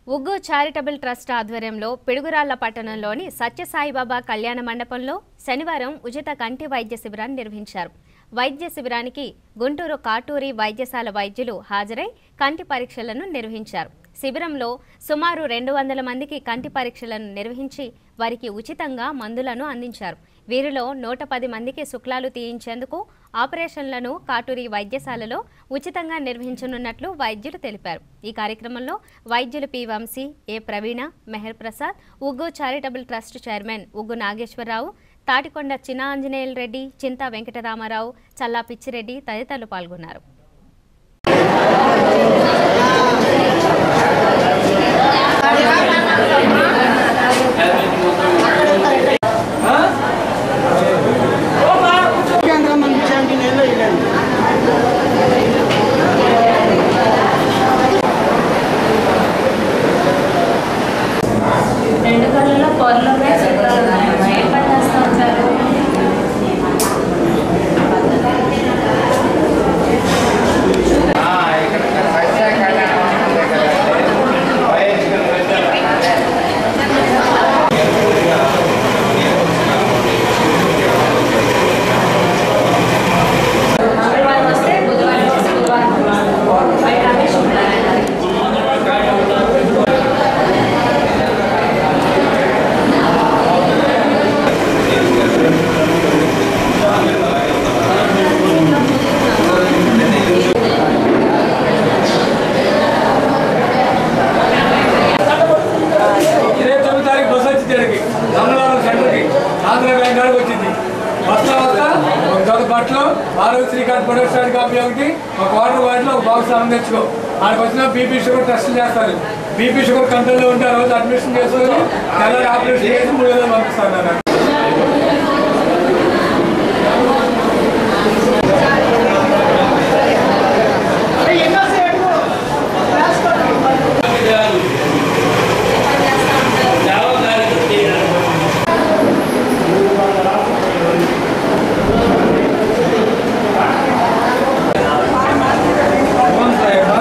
ఉగ్గు charitable trust ఆధ్వర్యంలో పిడుగురాళ్ల పట్టణంలోని సత్యసాయిబాబా కళ్యాణ మండపంలో శనివారం ఉచిత కంటి వైద్య శిబిరాన్ని నిర్వహించారు వైద్య శిబిరానికి గుంటూరు కాటూరి వైద్యశాల వైద్యులు హాజరై కంటి పరీక్షలను నిర్వహించారు శిబిరంలో సుమారు రెండు వందల మందికి కంటి పరీక్షలను నిర్వహించి వారికి ఉచితంగా మందులను అందించారు వీరిలో నూట పది మందికి శుక్లాలు తీయించేందుకు ఆపరేషన్లను కాటూరి వైద్యశాలలో ఉచితంగా నిర్వహించనున్నట్లు వైద్యులు తెలిపారు ఈ కార్యక్రమంలో వైద్యులు P Vamsi A Praveena Mehar Prasad Uggu charitable trust chairman ఉగ్గు నాగేశ్వరరావు తాటికొండ చిన ఆంజనేయులు రెడ్డి చింతా వెంకటరామారావు చల్లా పిచ్చిరెడ్డి తదితరులు పాల్గొన్నారు రెండు కళ్ళలో పొరలు ఉన్నాయి చిత్రాలు ఉన్నాయమ్మా ఏం పని చేస్తూ ఉంటారు మంగళవారం వస్తే బుధవారం వస్తే గురువారం బయట రమేష్ ఉంటారు ఇరవై తొమ్మిది తారీఖు బస్సు వచ్చింది ఇక్కడికి మంగళవారం సెంటర్కి ఆంధ్ర బ్యాంక్ కాడికి వచ్చింది వస్తా వస్తా ఒక జత బట్టలు ఆరోగ్య శ్రీకాంత్ ప్రొడక్షన్ కాపీ ఒకటి ఒక వాటర్ బాటిల్ ఒక బాక్స్ అన్నం తెచ్చుకో ఆడికి వచ్చిన బీపీ షుగర్ టెస్ట్ చేస్తారు బీపీ షుగర్ కంట్రోల్లో ఉంటే ఆ రోజు అడ్మిషన్ చేసుకొని తెల్లారి ఆపరేషన్ చేసి మూడు వేలు పంపిస్తారు నాకు అవును సాయమ్మా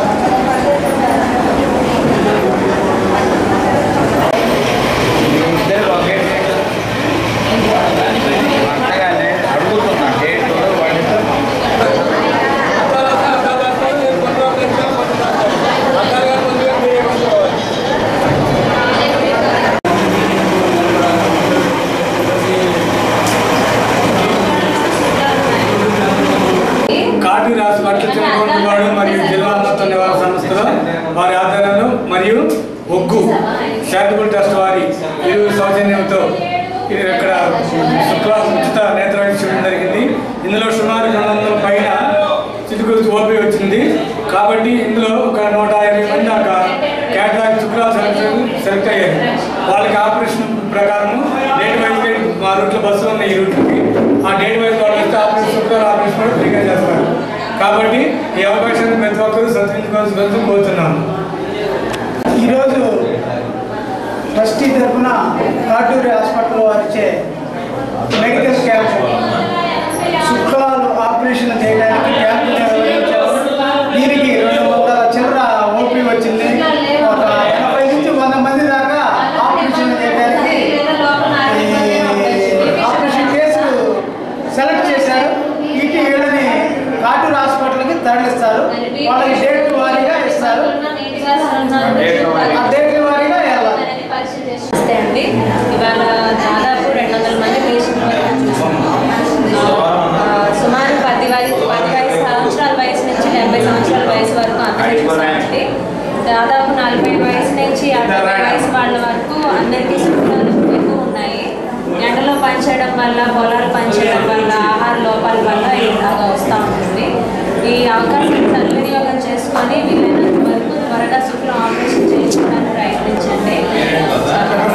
కాటి రాసి బట్టల చిన్నవాడు మరియు జిల్లా మొత్తం నివారణ సంస్థలు వారి ఆధ్వర్యంలో మరియు ఒగ్గు చారిటబుల్ ట్రస్ట్ వారి ఇరువురు సౌజన్యంతో ఇది ఇక్కడ శుక్ల ఉచిత నేత్ర వైద్య చూడడం జరిగింది ఇందులో సుమారు రెండు వందల పైన చితుకు ఓపీ వచ్చింది కాబట్టి ఇందులో ఒక నూట యాభై మంది దాకా క్యాటరాక్ శుక్ల సెలెక్ట్ సెలెక్ట్ అయ్యారు వాళ్ళకి ఆపరేషన్ ప్రకారం డేట్ వైజ్ మా రూట్లో బస్సులు ఉన్నాయి ఈ రూట్లకి ఆ డేట్ వైజ్ వాళ్ళు వస్తే ఆపరేషన్ శుక్ల ఆపరేషన్ కూడా ఫ్రీగా చేస్తారు కాబట్టి ఈ అవకాశాన్ని ప్రతి ఒక్కరూ సత్వించుకోవాల్సి కోరుతున్నాము ఈరోజు ట్రస్టీ తరఫున కాటూరి హాస్పిటల్ వారిచే మెడికల్ క్యాంప్ శుక్లాలు ఆపరేషన్ చేయడానికి క్యాంపు నిర్వహించారు దీనికి రెండు వందల చిల్లర ఓపీ వచ్చింది ఒక ఎనభై నుంచి వంద మంది దాకా ఆపరేషన్ చేయడానికి ఈ ఆపరేషన్ కేసులు సెలెక్ట్ చేశారు ఇటు వీళ్ళని కాటూరు హాస్పిటల్కి తరలిస్తారు వాళ్ళకి డేట్ వారీగా ఇస్తారు ఆ డేట్ వారీగా వెళ్ళాలి నమస్తే అండి ఇవాళ దాదాపు రెండు వందల మంది పేషెంట్ వరకు చూసుకున్నాం ఆ, సుమారు పది వయసు పది వయసు సంవత్సరాల వయసు నుంచి డెబ్బై సంవత్సరాల వయసు వరకు అందరికీ చూసామండి దాదాపు నలభై వయసు నుంచి అరవై వయసు వాళ్ళ వరకు అందరికీ సుఖాలు ఎక్కువ ఉన్నాయి ఎండలో పనిచేయడం వల్ల పొలాలు పనిచేయడం వల్ల ఆహార లోపాల వల్ల ఇలాగా వస్తూ ఉంటుంది ఈ అవకాశం సద్వినియోగం చేసుకొని వీలైనంత వరకు త్వరగా శుక్లం ఆపరేషన్ చేయించడానికి ప్రయత్నించండి